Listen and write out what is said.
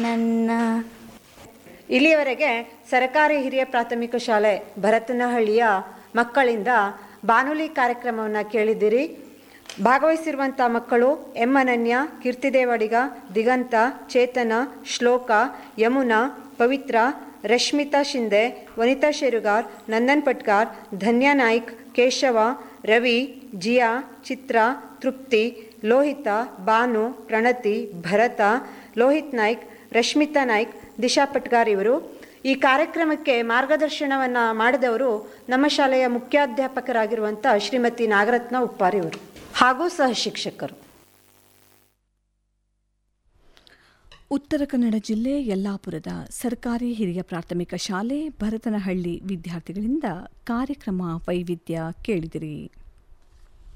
ನನ್ನ ಇಲ್ಲಿಯವರೆಗೆ ಸರ್ಕಾರಿ ಹಿರಿಯ ಪ್ರಾಥಮಿಕ ಶಾಲೆ ಭರತನಹಳ್ಳಿಯ ಮಕ್ಕಳಿಂದ ಬಾನುಲಿ ಕಾರ್ಯಕ್ರಮವನ್ನು ಕೇಳಿದ್ದೀರಿ ಭಾಗವಹಿಸಿರುವಂಥ ಮಕ್ಕಳು ಎಂ ಅನನ್ಯ ಕೀರ್ತಿದೇವಡಿಗ ದಿಗಂತ ಚೇತನ ಶ್ಲೋಕ ಯಮುನಾ ಪವಿತ್ರ ರಶ್ಮಿತಾ ಶಿಂದೆ ವನಿತಾ ಶೇರುಗಾರ್ ನಂದನ್ ಪಟ್ಕಾರ್ ಧನ್ಯ ನಾಯ್ಕ್ ಕೇಶವ ರವಿ ಜಿಯಾ ಚಿತ್ರ ತೃಪ್ತಿ ಲೋಹಿತ ಭಾನು ಪ್ರಣತಿ ಭರತ ಲೋಹಿತ್ ನಾಯ್ಕ್ ರಶ್ಮಿತಾ ನಾಯ್ಕ್ ದಿಶಾ ಪಟ್ಕಾರ್ ಇವರು ಈ ಕಾರ್ಯಕ್ರಮಕ್ಕೆ ಮಾರ್ಗದರ್ಶನವನ್ನು ಮಾಡಿದವರು ನಮ್ಮ ಶಾಲೆಯ ಮುಖ್ಯಾಧ್ಯಾಪಕರಾಗಿರುವಂಥ ಶ್ರೀಮತಿ ನಾಗರತ್ನ ಉಪ್ಪಾರ್ ಇವರು ಹಾಗೂ ಸಹ ಶಿಕ್ಷಕರು ಉತ್ತರ ಕನ್ನಡ ಜಿಲ್ಲೆ ಯಲ್ಲಾಪುರದ ಸರ್ಕಾರಿ ಹಿರಿಯ ಪ್ರಾಥಮಿಕ ಶಾಲೆ ಭರತನಹಳ್ಳಿ ವಿದ್ಯಾರ್ಥಿಗಳಿಂದ ಕಾರ್ಯಕ್ರಮ ವೈವಿಧ್ಯ ಕೇಳಿದಿರಿ